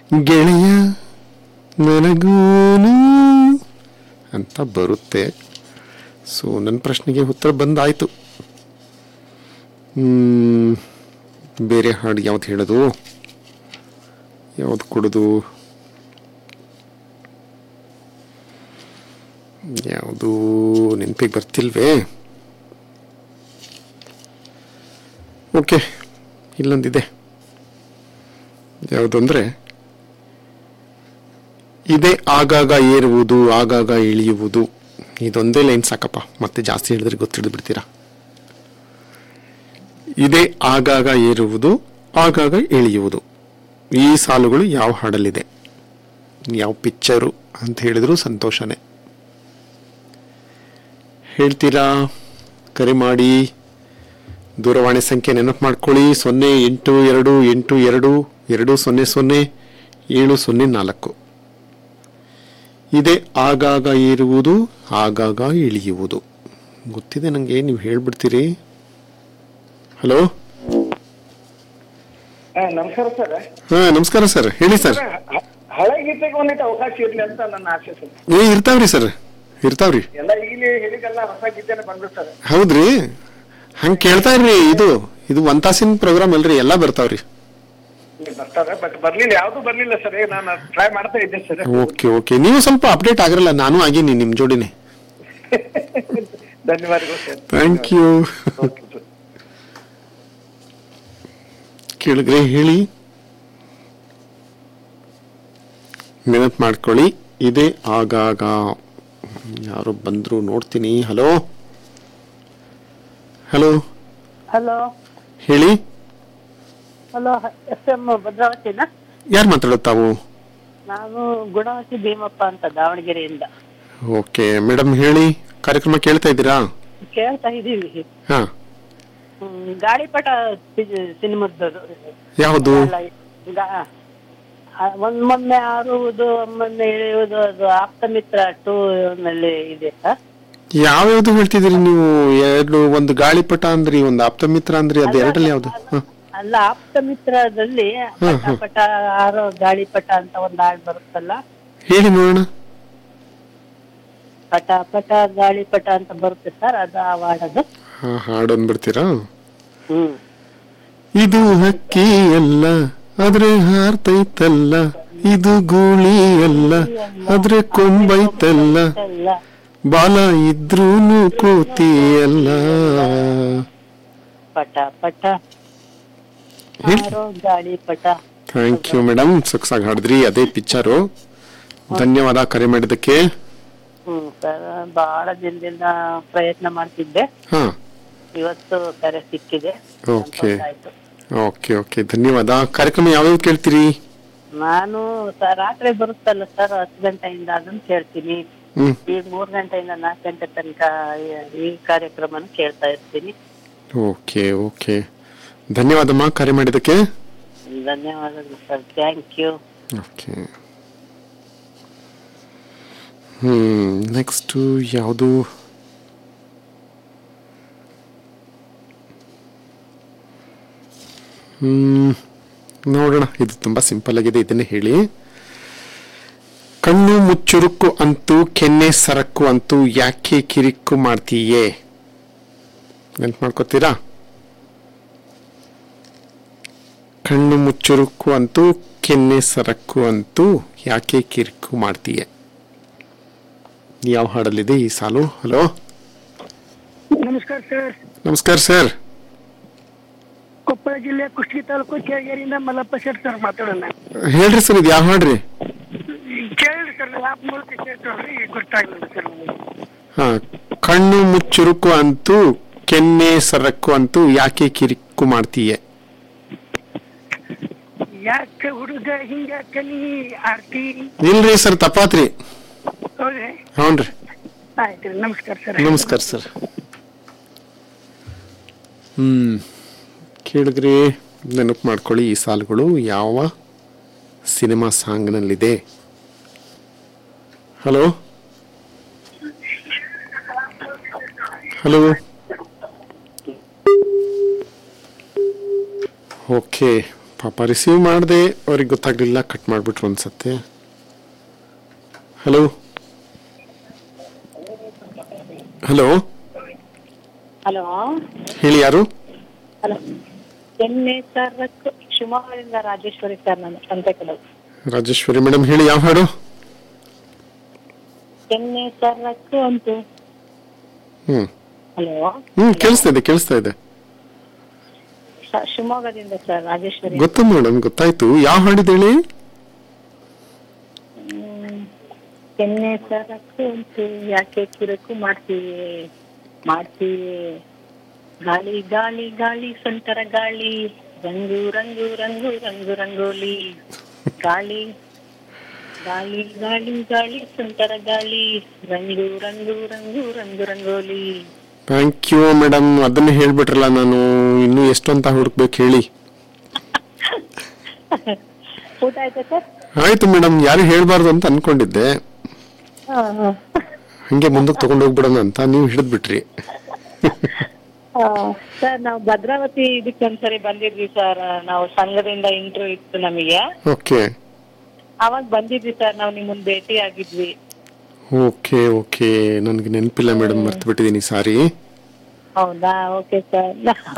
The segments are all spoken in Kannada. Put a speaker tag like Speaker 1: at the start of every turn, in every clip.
Speaker 1: ಗೆಳೆಯ ನನಗೂನು ಅಂತ ಬರುತ್ತೆ ಸೊ ನನ್ನ ಪ್ರಶ್ನೆಗೆ ಉತ್ತರ ಬಂದಾಯಿತು ಹ್ಮ್, ಬೇರೆ ಹಾಡು ಯಾವ್ದು ಹೇಳೋದು ಯಾವ್ದು ಕೊಡೋದು ಯಾವುದು ನೆನಪಿಗೆ ಬರ್ತಿಲ್ವೇ ಓಕೆ ಇಲ್ಲೊಂದಿದೆ ಯಾವುದು ಅಂದರೆ ಇದೇ ಆಗಾಗ ಏರುವುದು ಆಗಾಗ ಇಳಿಯುವುದು ಇದೊಂದೇ ಲೈನ್ ಸಾಕಪ್ಪ ಮತ್ತೆ ಜಾಸ್ತಿ ಹೇಳಿದ್ರೆ ಗೊತ್ತಿಡಿದು ಬಿಡ್ತೀರಾ ಇದೇ ಆಗಾಗ ಏರುವುದು ಆಗಾಗ ಇಳಿಯುವುದು ಈ ಸಾಲುಗಳು ಯಾವ ಹಾಡಲ್ಲಿದೆ ಯಾವ ಪಿಕ್ಚರು ಅಂತ ಹೇಳಿದ್ರು ಸಂತೋಷನೇ ಹೇಳ್ತೀರಾ ಕರೆ ಮಾಡಿ ದೂರವಾಣಿ ಸಂಖ್ಯೆ ನೆನಪು ಮಾಡ್ಕೊಳ್ಳಿ ಸೊನ್ನೆ ಎಂಟು ಎರಡು ಎಂಟು ಎರಡು ಎರಡು ಸೊನ್ನೆ ಸೊನ್ನೆ ಏಳು ಸೊನ್ನೆ ನಾಲ್ಕು ಇದೇ ಆಗಾಗ ಏರುವುದು ಆಗಾಗ ಇಳಿಯುವುದು ಗೊತ್ತಿದೆ ನನಗೆ ನೀವು ಹೇಳ್ಬಿಡ್ತೀರಿ ಹಲೋ
Speaker 2: ಹಾ, ನಮಸ್ಕಾರ ಸರ್
Speaker 1: ಹಾಂ ನಮಸ್ಕಾರ ಸರ್ ಹೇಳಿ ಸರ್
Speaker 2: ಹ- ಹಳೆ ಗೀತೆಗೆ ಒಂದಿಟ್ಟು ಅವಕಾಶ ಇರ್ಲಿ ಅಂತ ನನ್ನ ಆಸೆ ಸರ್
Speaker 1: ಏ ಇರ್ತಾವ್ರಿ ಸರ್ ಇರ್ತಾವ್ರಿ
Speaker 2: ಎಲ್ಲ ಈಗಲೇ ಹೇಳಿದೆಲ್ಲ ಹೊಸ ಗೀತೆನೆ ಬಂದ್ರು ಸರ್
Speaker 1: ಹೌದ್ರಿ ಹಂಗೆ ಕೇಳ್ತಾ ಇರ್ರಿ ಇದು ಇದು ಒಂದ್ ತಾಸಿನ ಪ್ರೋಗ್ರಾಮ್ ಅಲ್ರಿ ಎಲ್ಲ ಬರ್ತಾವ್ರಿ
Speaker 2: ಇಲ್ಲಿ ಬರ್ತಾರೆ ಬಟ್ ಬರ್ಲಿಲ್ಲ ಯಾವ್ದು ಬರ್ಲಿಲ್ಲ ಸರ್ ನಾನು ಟ್ರೈ ಮಾಡ್ತಾ ಇದ್ದೆ ಸರ್
Speaker 1: ಓಕೆ ಓಕೆ ನೀವು ಸ್ವಲ್ಪ ಅಪ್ಡೇಟ್ ಆಗಿರಲ್ಲ ನಾನು ಆಗೀನಿ ನಿಮ್ಮ ಜೋಡಿನೇ
Speaker 2: ಧನ್ಯವಾದಗಳು sir
Speaker 1: thank you
Speaker 2: okay sir
Speaker 1: ಕೇಳಿದ್ರೆ ಹೇಳಿ ನೆನಪು ಮಾಡ್ಕೊಳ್ಳಿ ಇದೇ ಆಗಾಗ ಯಾರು ಬಂದ್ರು ನೋಡ್ತೀನಿ ಹಲೋ ಹಲೋ
Speaker 3: ಹಲೋ
Speaker 1: ಹೇಳಿ
Speaker 3: ಹಲೋ ಎಸ್ ಎಂ ಭದ್ರಾವತಿನ
Speaker 1: ಯಾರು ಮಾತಾಡೋದು ತಾವು
Speaker 3: ನಾನು ಗುಣವತಿ ಭೀಮಪ್ಪ ಅಂತ ದಾವಣಗೆರೆಯಿಂದ
Speaker 1: ಓಕೆ ಮೇಡಮ್ ಹೇಳಿ ಕಾರ್ಯಕ್ರಮ ಕೇಳ್ತಾ ಇದ್ದೀರಾ
Speaker 3: ಕೇಳ್ತಾ ಇದೀವಿ
Speaker 1: ಹಾ
Speaker 3: ಹ್ಮ್, ಗಾಳಿಪಟ ಸಿನಿಮಾದ್ದು
Speaker 1: ಯಾವುದು
Speaker 3: ಒಂದ್ ಮೊನ್ನೆ ಆರುವುದು ಒಮ್ಮೊಮ್ಮೆ ಇಳಿಯುವುದು ಅದು ಆಪ್ತ ಮಿತ್ರ ಟೂ ನಲ್ಲಿ ಇದೆ ಸರ್
Speaker 1: ಯಾವ್ಯಾವ್ದು ಹೇಳ್ತಿದ್ದೀರಿ ನೀವು ಎರಡು ಒಂದು ಗಾಳಿಪಟ ಅಂದ್ರಿ ಒಂದು ಆಪ್ತಮಿತ್ರ ಅಂದ್ರಿ ಅದು ಎರಡಲ್ಲಿ ಯಾವ್ದು ಹ.
Speaker 3: ಅಲ್ಲ ಆಪ್ತ ಮಿತ್ರದಲ್ಲಿ ಪಟ ಪಟ ಆರೋ ಗಾಳಿಪಟ ಅಂತ ಒಂದ್ ಹಾಡ್ ಬರುತ್ತಲ್ಲ
Speaker 1: ಹೇಳಿ ನೋಡೋಣ
Speaker 3: ಪಟ ಪಟ ಗಾಳಿಪಟ ಅಂತ ಬರುತ್ತೆ ಸರ್ ಅದು ಆ ಹಾಡದು
Speaker 1: ಹಾ ಹಾಡು ಅಂದ್ಬಿಡ್ತೀರಾ
Speaker 3: ಹ್ಮ್
Speaker 1: ಇದು ಹಕ್ಕಿ ಅಲ್ಲ ಆದ್ರೆ ಹಾರ್ತೈತಲ್ಲ ಇದು ಗೂಳಿ ಅಲ್ಲ ಆದ್ರೆ ಕೊಂಬೈತಲ್ಲ
Speaker 3: ಎಲ್ಲ
Speaker 1: ಬಾಲ ಇದ್ರೂನು ಕೋತಿಯಲ್ಲ
Speaker 3: ಪಟ ಪಟ
Speaker 1: ಹೇಳಿ
Speaker 3: ಆರೋ ಗಾಳಿಪಟ
Speaker 1: ಥ್ಯಾಂಕ್ ಯು ಮೇಡಮ್ ಸೊಗಸಾಗಿ ಹಾಡಿದ್ರಿ ಅದೇ ಪಿಕ್ಚರು ಧನ್ಯವಾದ ಕರೆ ಮಾಡಿದ್ದಕ್ಕೆ
Speaker 3: ಹ್ಮ್ ಸರ್ ಬಹಳ ದಿನದಿಂದ ಪ್ರಯತ್ನ ಮಾಡ್ತಿದ್ದೆ
Speaker 1: ಹಾ
Speaker 3: ಇವತ್ತು ಕರೆ ಸಿಕ್ಕಿದೆ
Speaker 1: ಓಕೆ
Speaker 3: ಸಂತೋಷ ಆಯ್ತು
Speaker 1: ಓಕೆ ಓಕೆ ಧನ್ಯವಾದ ಕಾರ್ಯಕ್ರಮ ಯಾವ್ಯಾವ ಕೇಳ್ತೀರಿ
Speaker 3: ನಾನು ಸ- ರಾತ್ರಿ ಬರುತ್ತಲ್ಲ ಸರ್ ಹತ್ತು ಗಂಟೆಯಿಂದ ಅದನ್ನ ಕೇಳ್ತೀನಿ
Speaker 1: ಹ್ಮ್
Speaker 3: ಈಗ ಮೂರ್ ಗಂಟೆಯಿಂದ ನಾಲ್ಕು ಗಂಟೆ ತನಕ ಈ- ಈ ಕಾರ್ಯಕ್ರಮನ ಕೇಳ್ತಾ ಇರ್ತೀನಿ
Speaker 1: ಓಕೆ ಓಕೆ ಧನ್ಯವಾದಮ್ಮ ಕರೆ ಮಾಡಿದ್ದಕ್ಕೆ
Speaker 3: ಧನ್ಯವಾದಗಳು sir thank you
Speaker 1: okay hmm next ಯಾವುದು ಹ್ಮ್ ನೋಡೋಣ ಇದು ತುಂಬಾ ಸಿಂಪಲ್ ಆಗಿದೆ ಇದನ್ನೇ ಹೇಳಿ ಕಣ್ಣು ಮುಚ್ಚುರುಕು ಅಂತೂ ಕೆನ್ನೆ ಸರಕು ಅಂತೂ ಯಾಕೆ ಕಿರಿಕು ಮಾಡ್ತೀಯೇ ನೆನ್ಪು ಮಾಡ್ಕೋತೀರಾ ಕಣ್ಣು ಮುಚ್ಚುರುಕು ಅಂತೂ ಕೆನ್ನೆ ಸರಕು ಅಂತೂ ಯಾಕೆ ಕಿರಿಕು ಮಾಡ್ತೀಯೆ ಯಾವ ಹಾಡಲ್ಲಿದೆ ಈ ಸಾಲು ಹಲೋ
Speaker 4: ನಮಸ್ಕಾರ ಸರ್
Speaker 1: ನಮಸ್ಕಾರ ಸರ್
Speaker 4: ಕೊಪ್ಪಳ ಜಿಲ್ಲೆ ಕುಷ್ಟಗಿ ತಾಲೂಕು ಕೇಳಗೇರಿಯಿಂದ ಮಲ್ಲಪ್ಪ ಶೆಟ್ ಸರ್ ಮಾತಾಡೋಣ
Speaker 1: ಹೇಳ್ರಿ ಸರ್ ಇದು ಯಾವ ಹಾಡ್ರಿ
Speaker 4: ಕೇಳಿ ಸರ್ ಆಪ್ ಮೂಲಕ ಕೇಳ್ತಾವ್ರಿ ಗೊತ್ತಾಗಲಿಲ್ಲ ಸರ್ ನಮ್ಗೆ.
Speaker 1: ಹಾ ಕಣ್ಣು ಮುಚ್ಚುರುಕು ಅಂತೂ ಕೆನ್ನೆ ಸರಕು ಅಂತೂ ಯಾಕೆ ಕಿರಿಕು ಮಾಡ್ತೀಯೆ
Speaker 4: ಯಾಕೆ ಹುಡುಗ ಹಿಂಗ ಕಲಿ ಆರ್ತಿ
Speaker 1: ಇಲ್ರಿ ಸರ್ ತಪ್ಪಾತ್ರಿ
Speaker 4: ಹೌದ್ರಿ
Speaker 1: ಹ್ಞೂನ್ರಿ
Speaker 4: ಆಯ್ತು ರೀ ನಮಸ್ಕಾರ ಸರ್
Speaker 1: ನಮಸ್ಕಾರ ಸರ್ ಹ್ಮ್ ಕೇಳಿದ್ರಿ ನೆನಪು ಮಾಡ್ಕೊಳ್ಳಿ ಈ ಸಾಲುಗಳು ಯಾವ ಸಿನಿಮಾ ಸಾಂಗ್ನಲ್ಲಿದೆ ಹಲೋ ಹಲೋ ಓಕೆ ಪಾಪ ರಿಸೀವ್ ಮಾಡದೆ ಅವ್ರಿಗೆ ಗೊತ್ತಾಗ್ಲಿಲ್ಲ ಕಟ್ ಮಾಡಿಬಿಟ್ರು ಅನ್ಸತ್ತೆ ಹಲೋ ಹಲೋ
Speaker 3: ಹಲೋ
Speaker 1: ಹೇಳಿ ಯಾರು
Speaker 3: ಹಲೋ ಎಣ್ಣೆ ಸರ್ ಶಿವಮೊಗ್ಗದಿಂದ ರಾಜೇಶ್ವರಿ ಸರ್ ನಾನು ಸಂತೆಕಡವು
Speaker 1: ರಾಜೇಶ್ವರಿ ಮೇಡಮ್ ಹೇಳಿ ಯಾವ ಹಾಡು
Speaker 3: ಎಣ್ಣೆ ಸರ್ರಕ್ಕು ಅಂತು
Speaker 1: ಹ್ಮ್
Speaker 3: ಹಲೋ
Speaker 1: ಹ್ಮ್ ಕೇಳಿಸ್ತಾ ಇದೆ ಕೇಳಿಸ್ತಾ ಇದೆ
Speaker 3: ಸ- ಶಿವಮೊಗ್ಗದಿಂದ ಸರ್ ರಾಜೇಶ್ವರಿ
Speaker 1: ಗೊತ್ತು ಮೇಡಮ್ ಗೊತ್ತಾಯ್ತು ಯಾವ ಹಾಡಿದೆ ಹೇಳಿ
Speaker 3: ಹ್ಮ್. ಎಣ್ಣೆ ಸರ್ರಕ್ಕು ಅಂತು ಯಾಕೆ ಕಿರಕು ಮಾಡ್ತೀವಿ ಮಾಡ್ತೀವಿ ಗಾಳಿ ಗಾಳಿ ಗಾಳಿ ಸುಂಟರ ಗಾಳಿ ರಂಗು ರಂಗು ರಂಗು ರಂಗು ರಂಗೋಲಿ ಗಾಳಿ ಗಾಳಿ ಗಾಳಿ ಗಾಳಿ ಸುಂಟರ ಗಾಳಿ ರಂಗು ರಂಗು ರಂಗು ರಂಗು ರಂಗೋಲಿ
Speaker 1: ಥ್ಯಾಂಕ್ ಯು ಮೇಡಮ್ ಅದನ್ನೇ ಹೇಳ್ಬಿಟ್ರಲ್ಲ ನಾನು ಇನ್ನೂ ಎಷ್ಟು ಅಂತ ಹುಡುಕ್ಬೇಕು ಹೇಳಿ
Speaker 3: ಊಟ ಆಯ್ತಾ ಸರ್
Speaker 1: ಆಯ್ತು ಮೇಡಮ್ ಯಾರು ಹೇಳ್ಬಾರ್ದು ಅಂತ ಅನ್ಕೊಂಡಿದ್ದೆ
Speaker 3: ಹಾ ಹಾ
Speaker 1: ಹಂಗೆ ಮುಂದಕ್ಕೆ ತಗೊಂಡು ಹೋಗ್ಬಿಡೋಣ ಅಂತ ನೀವು ಹಿಡಿದ್ಬಿಟ್ರಿ
Speaker 3: ಆ, ಸರ್ ನಾವು ಭದ್ರಾವತಿ ಇದಕ್ಕೆ ಒಂದ್ಸರಿ ಬಂದಿದ್ವಿ ಸರ್ ನಾವು ಸಂಘದಿಂದ ಇಂಟರ್ವ್ಯೂ ಇತ್ತು ನಮಗೆ
Speaker 1: ಓಕೆ
Speaker 3: ಅವಾಗ ಬಂದಿದ್ವಿ ಸರ್ ನಾವು ನಿಮ್ಮನ್ನ ಭೇಟಿ ಆಗಿದ್ವಿ
Speaker 1: ಓಕೆ ಓಕೆ ನನಗೆ ನೆನಪಿಲ್ಲ ಮೇಡಮ್ ಮರ್ತು ಬಿಟ್ಟಿದ್ದೀನಿ ಸಾರಿ
Speaker 3: ಹೌದಾ okay sir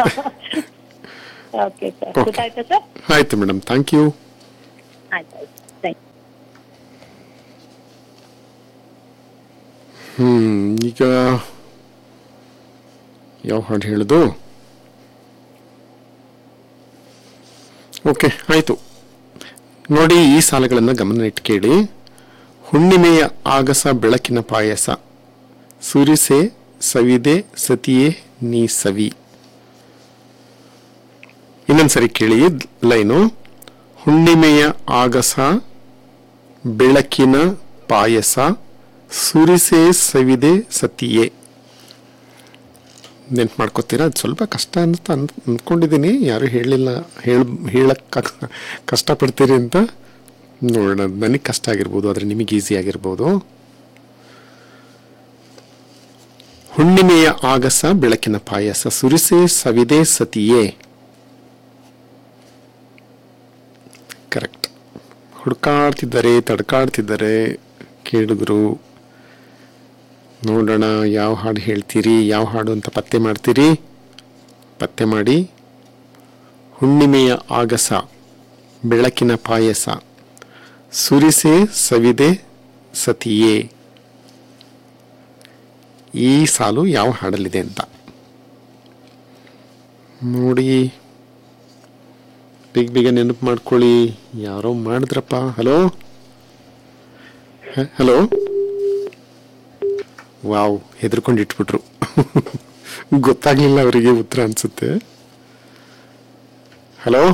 Speaker 3: okay sir
Speaker 1: Okay.
Speaker 3: ಊಟ ಆಯ್ತಾ ಸರ್
Speaker 1: ಆಯ್ತು ಮೇಡಮ್ ಥ್ಯಾಂಕ್ ಯು
Speaker 3: ಆಯ್ತು ಆಯ್ತು ಥ್ಯಾಂಕ್
Speaker 1: ಹ್ಮ್ ಈಗ ಯಾವ ಹಾಡು ಹೇಳುದು ಓಕೆ ಆಯ್ತು ನೋಡಿ ಈ ಸಾಲಗಳನ್ನು ಗಮನ ಇಟ್ಟು ಕೇಳಿ ಹುಣ್ಣಿಮೆಯ ಆಗಸ ಬೆಳಕಿನ ಪಾಯಸ ಸುರಿಸೆ ಸವಿದೆ ಸತಿಯೇ ನೀ ಸವಿ ಇನ್ನೊಂದ್ಸರಿ ಕೇಳಿ ಲೈನು ಹುಣ್ಣಿಮೆಯ ಆಗಸ ಬೆಳಕಿನ ಪಾಯಸ ಸುರಿಸೆ ಸವಿದೆ ಸತಿಯೇ ನೆನ್ಪು ಮಾಡ್ಕೋತೀರಾ ಅದು ಸ್ವಲ್ಪ ಕಷ್ಟ ಅಂತ ಅನ್ ಅಂದ್ಕೊಂಡಿದ್ದೀನಿ ಯಾರು ಹೇಳಿಲ್ಲ ಹೇಳ ಹೇಳಕ್ಕೆ ಕಷ್ಟಪಡ್ತೀರಿ ಅಂತ ನೋಡೋಣ ನನಗೆ ಕಷ್ಟ ಆಗಿರ್ಬೋದು ಆದರೆ ನಿಮಗೆ ಈಸಿ ಆಗಿರ್ಬೋದು ಹುಣ್ಣಿಮೆಯ ಆಗಸ ಬೆಳಕಿನ ಪಾಯಸ ಸುರಿಸೆ ಸವಿದೆ ಸತಿಯೇ ಕರೆಕ್ಟ್ ಹುಡುಕಾಡ್ತಿದ್ದಾರೆ ತಡ್ಕಾಡ್ತಿದ್ದಾರೆ ಕೇಳಿದ್ರು ನೋಡೋಣ ಯಾವ ಹಾಡು ಹೇಳ್ತೀರಿ ಯಾವ ಹಾಡು ಅಂತ ಪತ್ತೆ ಮಾಡ್ತೀರಿ ಪತ್ತೆ ಮಾಡಿ ಹುಣ್ಣಿಮೆಯ ಆಗಸ ಬೆಳಕಿನ ಪಾಯಸ ಸುರಿಸೆ ಸವಿದೆ ಸತಿಯೇ ಈ ಸಾಲು ಯಾವ ಹಾಡಲ್ಲಿದೆ ಅಂತ ನೋಡಿ ಬೇಗ ಬೇಗ ನೆನಪು ಮಾಡ್ಕೊಳ್ಳಿ ಯಾರೋ ಮಾಡಿದ್ರಪ್ಪ ಹಲೋ ಹಲೋ ವಾವ್ ಹೆದರ್ಕೊಂಡು ಇಟ್ಬಿಟ್ರು ಗೊತ್ತಾಗ್ಲಿಲ್ಲ ಅವರಿಗೆ ಉತ್ತರ ಅನ್ಸುತ್ತೆ ಹಲೋ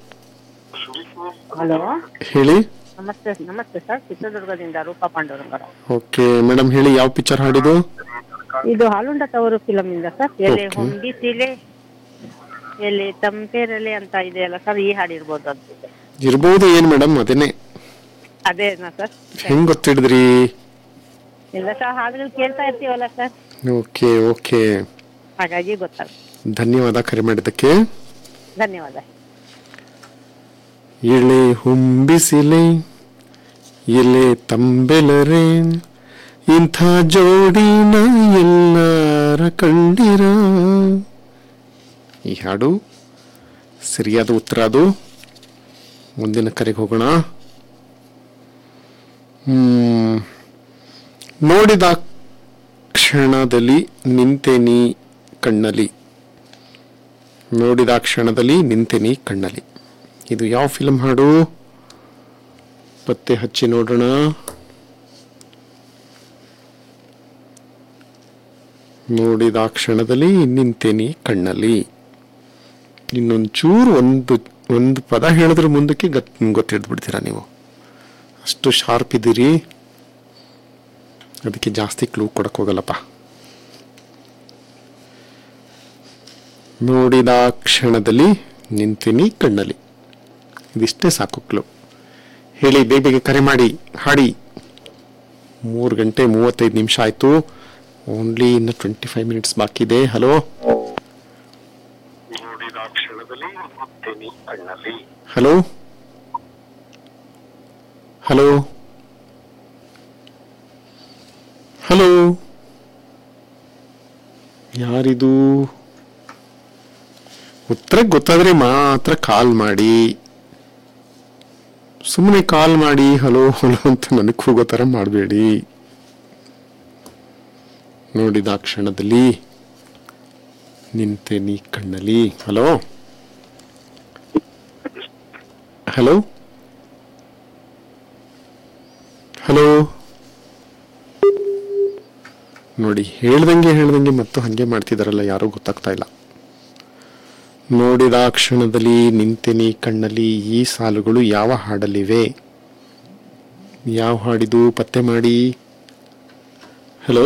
Speaker 3: ಹಲೋ
Speaker 1: ಹೇಳಿ
Speaker 3: ನಮಸ್ತೆ ನಮಸ್ತೆ ಸರ್ ಚಿತ್ರದುರ್ಗದಿಂದ ರೂಪಾ ಪಾಂಡುರಂಗರ
Speaker 1: ಓಕೆ ಮೇಡಮ್ ಹೇಳಿ ಯಾವ ಪಿಕ್ಚರ್ ಹಾಡಿದು
Speaker 3: ಇದು ಹಾಲುಂಡ ತವರು ಫಿಲಮ್ ಇಂದ ಸರ್ ಎಲೆ
Speaker 1: Okay.
Speaker 3: ಹೊಂದಿಸಿಲೆ ಎಲೆ ತಂಪೇರಲೆ ಅಂತ ಇದೆಯಲ್ಲ ಸರ್ ಈ ಹಾಡಿರ್ಬೋದು ಅನ್ಸುತ್ತೆ
Speaker 1: ಇರ್ಬೋದು ಏನ್ ಮೇಡಮ್ ಅದೇನೆ
Speaker 3: ಅದೇನಾ ಸರ್
Speaker 1: ಹೆಂಗ್ ಗೊತ್ತಿಡಿದ್ರಿ
Speaker 3: ಇಲ್ಲ ಸರ್ ಹಾಡುಗಳು ಕೇಳ್ತಾ ಇರ್ತೀವಲ್ಲ ಸರ್
Speaker 1: ಓಕೆ ಓಕೆ
Speaker 3: ಹಾಗಾಗಿ ಗೊತ್ತಾಗ
Speaker 1: ಧನ್ಯವಾದ ಕರೆ ಮಾಡಿದ್ದಕ್ಕೆ
Speaker 3: ಧನ್ಯವಾದ
Speaker 1: ಎಳೆ ಹುಂಬಿಸಿಲೆ ಎಲೆ ತಂಬೆಲರೆ ಇಂಥ ಜೋಡಿನ ಎಲ್ಲಾರ ಕಂಡಿರ ಈ ಹಾಡು ಸರಿಯಾದ ಉತ್ತರ ಅದು ಮುಂದಿನ ಕರೆಗೆ ಹೋಗೋಣ ಹ್ಮ್. ನೋಡಿದ ಕ್ಷಣದಲ್ಲಿ ನಿಂತೆನಿ ಕಣ್ಣಲ್ಲಿ ನೋಡಿದ ಕ್ಷಣದಲ್ಲಿ ನಿಂತೆನಿ ಕಣ್ಣಲ್ಲಿ ಇದು ಯಾವ ಫಿಲ್ಮ್ ಹಾಡು ಪತ್ತೆ ಹಚ್ಚಿ ನೋಡೋಣ ನೋಡಿದ ಕ್ಷಣದಲ್ಲಿ ನಿಂತೇನಿ ಕಣ್ಣಲ್ಲಿ ಇನ್ನೊಂಚೂರು ಒಂದು ಒಂದು ಪದ ಹೇಳಿದ್ರೆ ಮುಂದಕ್ಕೆ ಗತ್ ಗೊತ್ತಿಡ್ದು ಬಿಡ್ತೀರಾ ನೀವು ಅಷ್ಟು ಶಾರ್ಪ್ ಇದ್ದೀರಿ ಅದಕ್ಕೆ ಜಾಸ್ತಿ ಕ್ಲೂ ಕೊಡಕ್ ಹೋಗಲ್ಲಪ್ಪ ನೋಡಿದ ಕ್ಷಣದಲ್ಲಿ ನಿಂತೀನಿ ಕಣ್ಣಲ್ಲಿ ಇದಿಷ್ಟೇ ಸಾಕು ಕ್ಲೂ ಹೇಳಿ ಬೇಗ ಬೇಗ ಕರೆ ಮಾಡಿ ಹಾಡಿ ಮೂರು ಗಂಟೆ ಮೂವತ್ತೈದು ನಿಮಿಷ ಆಯಿತು ಓನ್ಲಿ ಇನ್ನು ಟ್ವೆಂಟಿ ಫೈವ್ ಮಿನಿಟ್ಸ್ ಬಾಕಿ ಇದೆ ಹಲೋ
Speaker 5: ನೋಡಿದ ಕ್ಷಣ
Speaker 1: ಹಲೋ ಹಲೋ ಹಲೋ ಯಾರಿದು ಉತ್ತರ ಗೊತ್ತಾದ್ರೆ ಮಾತ್ರ ಕಾಲ್ ಮಾಡಿ ಸುಮ್ಮನೆ ಕಾಲ್ ಮಾಡಿ ಹಲೋ ಹಲೋ ಅಂತ ನನಗೆ ಕೂಗೋ ಥರ ಮಾಡಬೇಡಿ ನೋಡಿದ ಆ ಕ್ಷಣದಲ್ಲಿ ನಿಂತೆ ನೀ ಕಣ್ಣಲ್ಲಿ ಹಲೋ ಹಲೋ ಹಲೋ ನೋಡಿ ಹೇಳ್ದಂಗೆ ಹೇಳ್ದಂಗೆ ಮತ್ತು ಹಾಗೆ ಮಾಡ್ತಿದಾರಲ್ಲ ಯಾರೂ ಗೊತ್ತಾಗ್ತಾ ಇಲ್ಲ ನೋಡಿದ ಆ ಕ್ಷಣದಲ್ಲಿ ನಿಂತೆನಿ ಕಣ್ಣಲ್ಲಿ ಈ ಸಾಲುಗಳು ಯಾವ ಹಾಡಲ್ಲಿವೆ ಯಾವ ಹಾಡಿದು ಪತ್ತೆ ಮಾಡಿ ಹಲೋ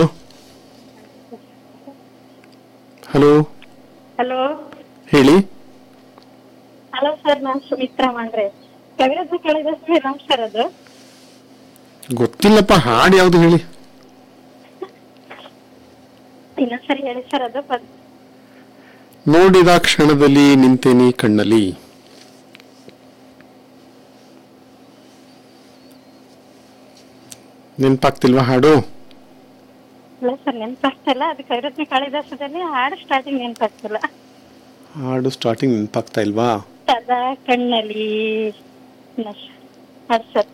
Speaker 1: ಹಲೋ
Speaker 3: ಹಲೋ
Speaker 1: ಹೇಳಿ
Speaker 3: ಹಲೋ ಸರ್ ನಾನು ಸುಮಿತ್ರಾ ಮಾಡ್ರೆ ಕವಿರತ್ನ ಕೇಳಿದ ಶ್ರೀರಾಮ್ ಸರ್ ಅದು
Speaker 1: ಗೊತ್ತಿಲ್ಲಪ್ಪ ಹಾಡು ಯಾವ್ದು ಹೇಳಿ
Speaker 3: ಇನ್ನೊಂದ್ಸರಿ ಹೇಳಿ ಸರ್ ಅದು ಪದ್-
Speaker 1: ನೋಡಿದ ಕ್ಷಣದಲ್ಲಿ ನಿಂತೇನಿ ಕಣ್ಣಲ್ಲಿ ನೆನ್ಪಾಗ್ತಿಲ್ವಾ ಹಾಡು
Speaker 3: ಇಲ್ಲ ಸರ್ ನೆನ್ಪಾಗ್ತಿಲ್ಲ ಅದು ಕವಿರತ್ನ ಕಾಳಿದಾಸದಲ್ಲಿ ಹಾಡು ಸ್ಟಾರ್ಟಿಂಗ್ ನೆನ್ಪಾಗ್ತಿಲ್ಲ
Speaker 1: ಹಾಡು ಸ್ಟಾರ್ಟಿಂಗ್ ನೆನ್ಪಾಗ್ತಾ ಇಲ್ವಾ
Speaker 3: ಸದಾ ಕಣ್ಣಲ್ಲಿ ಹಾಡು ಸರ್